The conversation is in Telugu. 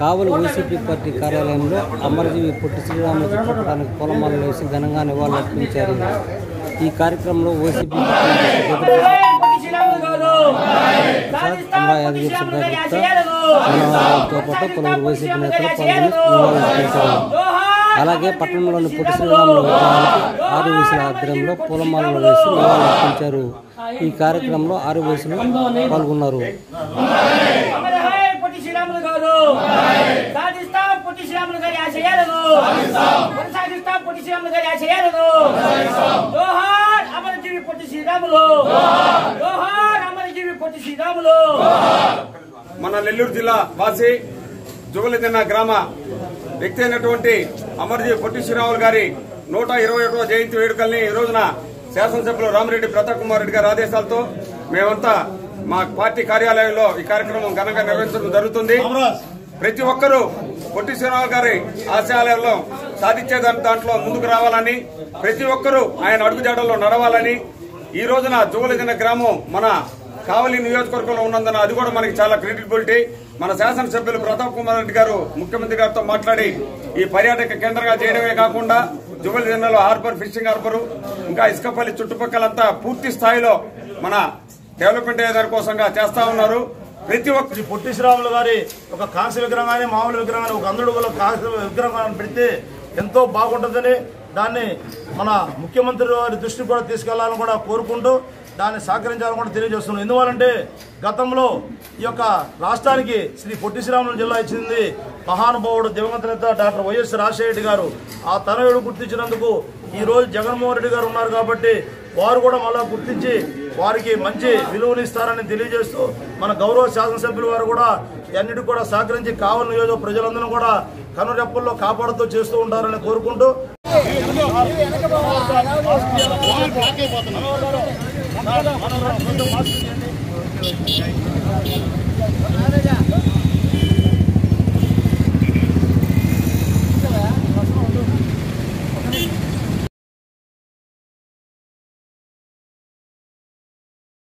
కావలి వైసీపీ పార్టీ కార్యాలయంలో అమరజీవి పొట్టి శ్రీరాములు చిత్రపటానికి పూలమాలలు వేసి ఘనంగా నివాళులర్పించారు ఈ కార్యక్రమంలో వైసీపీ అమరా యాదగిరి సుబ్బాగుప్తా మనోహర్రావుతో పాటు పలువురు వైసీపీ నేతలు పాల్గొని నివాళులర్పించారు అలాగే పట్టణంలోని పొట్టి శ్రీరాములు విగ్రహానికి ఆరు వయసుల ఆధ్వర్యంలో పూలమాలలు వేసి నివాళులర్పించారు ఈ కార్యక్రమంలో ఆరు వయసులు పాల్గొన్నారు అమరహాయ్ పొట్టి శ్రీరాములు గారు సాధిస్తాం పొట్టి శ్రీరాములు గారి ఆశయాలను కొనసాగిస్తాం పొట్టి శ్రీరాములు గారి ఆశయాలను జోహార్ అమరజీవి పొట్టి శ్రీరాములు జోహార్ అమరజీవి పొట్టి శ్రీరాములు మన నెల్లూరు జిల్లా వాసి జువలిదిన్న గ్రామ వ్యక్తి అయినటువంటి అమర్జీ పొట్టి శ్రీరాములు గారి నూట ఇరవై ఒకటో జయంతి వేడుకల్ని ఈ రోజున శాసనసభ్యులు రామిరెడ్డి ప్రతాప్ కుమార్ రెడ్డి గారి ఆదేశాలతో మేమంతా మా పార్టీ కార్యాలయంలో ఈ కార్యక్రమం ఘనంగా నిర్వహించడం జరుగుతుంది ప్రతి ఒక్కరూ పొట్టి శ్రీరాములు గారి ఆశయాలలో సాధించే దాని- దాంట్లో ముందుకు రావాలని ప్రతి ఒక్కరూ ఆయన అడుగుజాడల్లో నడవాలని ఈ రోజున జువలిదిన గ్రామం మన కావలి నియోజకవర్గంలో ఉన్నందున అది కూడా మనకి చాలా క్రెడిబిలిటీ మన శాసనసభ్యులు ప్రతాప్ కుమార్ రెడ్డి గారు ముఖ్యమంత్రి గారితో మాట్లాడి ఈ పర్యాటక కేంద్రంగా చేయడమే కాకుండా జువల్ జిల్లాలో హార్బర్ ఫిషింగ్ హార్బర్ ఇంకా ఇసుకపల్లి చుట్టుపక్కలంతా పూర్తి స్థాయిలో మన డెవలప్మెంట్ అయ్యే దానికోసంగా చేస్తా ఉన్నారు ప్రతి ఒక్క శ్రీ పొట్టి శ్రీరాములు గారి ఒక కాంస్య విగ్రహం కానీ మామూలు విగ్రహం కానీ ఒక అందడుగుల కాంస్య విగ్రహం కానీ పెడితే ఎంతో బాగుంటుందని దాన్ని మన ముఖ్యమంత్రి వారి దృష్టికి కూడా తీసుకెళ్లాలని కూడా కోరుకుంటూ దాన్ని సహకరించాలని కూడా తెలియజేస్తున్నాం ఎందువల్లంటే గతంలో ఈ యొక్క రాష్ట్రానికి శ్రీ పొట్టి శ్రీరాములు జిల్లా ఇచ్చింది మహానుభావుడు దివంగత నేత డాక్టర్ వైఎస్ రాజశేఖర రెడ్డి గారు ఆ తనయుడు గుర్తించినందుకు ఈ రోజు జగన్మోహన్ రెడ్డి గారు ఉన్నారు కాబట్టి వారు కూడా మళ్ళా గుర్తించి వారికి మంచి విలువనిస్తారని తెలియజేస్తూ మన గౌరవ శాసనసభ్యులు వారు కూడా అన్నిటి కూడా సహకరించి కావలి నియోజక ప్రజలందరూ కూడా కనురెప్పల్లో కాపాడుతూ చేస్తూ ఉంటారని కోరుకుంటూ